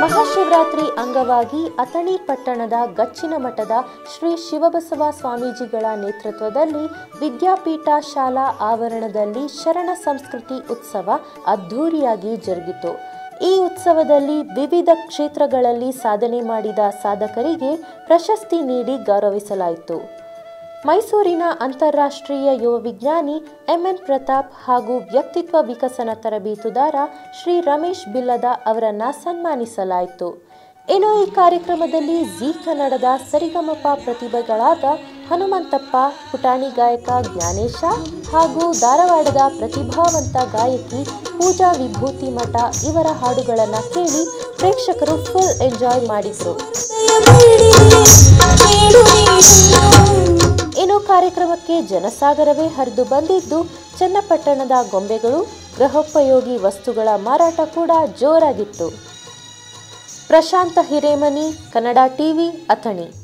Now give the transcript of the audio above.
ಮಹಾಶಿವರಾತ್ರಿ ಅಂಗವಾಗಿ ಅಥಣಿ ಪಟ್ಟಣದ ಗಚ್ಚಿನ ಮಠದ ಶ್ರೀ ಶಿವಬಸವ ಸ್ವಾಮೀಜಿಗಳ ನೇತೃತ್ವದಲ್ಲಿ ವಿದ್ಯಾಪೀಠ ಶಾಲಾ ಆವರಣದಲ್ಲಿ ಶರಣ ಸಂಸ್ಕೃತಿ ಉತ್ಸವ ಅದ್ಧೂರಿಯಾಗಿ ಜರುಗಿತು ಈ ಉತ್ಸವದಲ್ಲಿ ವಿವಿಧ ಕ್ಷೇತ್ರಗಳಲ್ಲಿ ಸಾಧನೆ ಮಾಡಿದ ಸಾಧಕರಿಗೆ ಪ್ರಶಸ್ತಿ ನೀಡಿ ಗೌರವಿಸಲಾಯಿತು ಮೈಸೂರಿನ ಅಂತಾರಾಷ್ಟ್ರೀಯ ಯುವ ವಿಜ್ಞಾನಿ ಎಂಎನ್ ಪ್ರತಾಪ್ ಹಾಗೂ ವ್ಯಕ್ತಿತ್ವ ವಿಕಸನ ತರಬೇತುದಾರ ಶ್ರೀ ರಮೇಶ್ ಬಿಲ್ಲದ ಅವರನ್ನ ಸನ್ಮಾನಿಸಲಾಯಿತು ಇನ್ನು ಈ ಕಾರ್ಯಕ್ರಮದಲ್ಲಿ ಜಿ ಕನ್ನಡದ ಸರಿಗಮಪ ಪ್ರತಿಭೆಗಳಾದ ಹನುಮಂತಪ್ಪ ಪುಟಾಣಿ ಗಾಯಕ ಜ್ಞಾನೇಶ ಹಾಗೂ ಧಾರವಾಡದ ಪ್ರತಿಭಾವಂತ ಗಾಯಕಿ ಪೂಜಾ ವಿಭೂತಿ ಮಠ ಇವರ ಹಾಡುಗಳನ್ನು ಕೇಳಿ ಪ್ರೇಕ್ಷಕರು ಫುಲ್ ಎಂಜಾಯ್ ಮಾಡಿದರು ಇನ್ನು ಕಾರ್ಯಕ್ರಮಕ್ಕೆ ಜನಸಾಗರವೇ ಹರಿದು ಬಂದಿದ್ದು ಚನ್ನಪಟ್ಟಣದ ಗೊಂಬೆಗಳು ಗೃಹೋಪಯೋಗಿ ವಸ್ತುಗಳ ಮಾರಾಟ ಕೂಡ ಜೋರಾಗಿತ್ತು ಪ್ರಶಾಂತ ಹಿರೇಮನಿ ಕನ್ನಡ ಟಿವಿ ಅಥಣಿ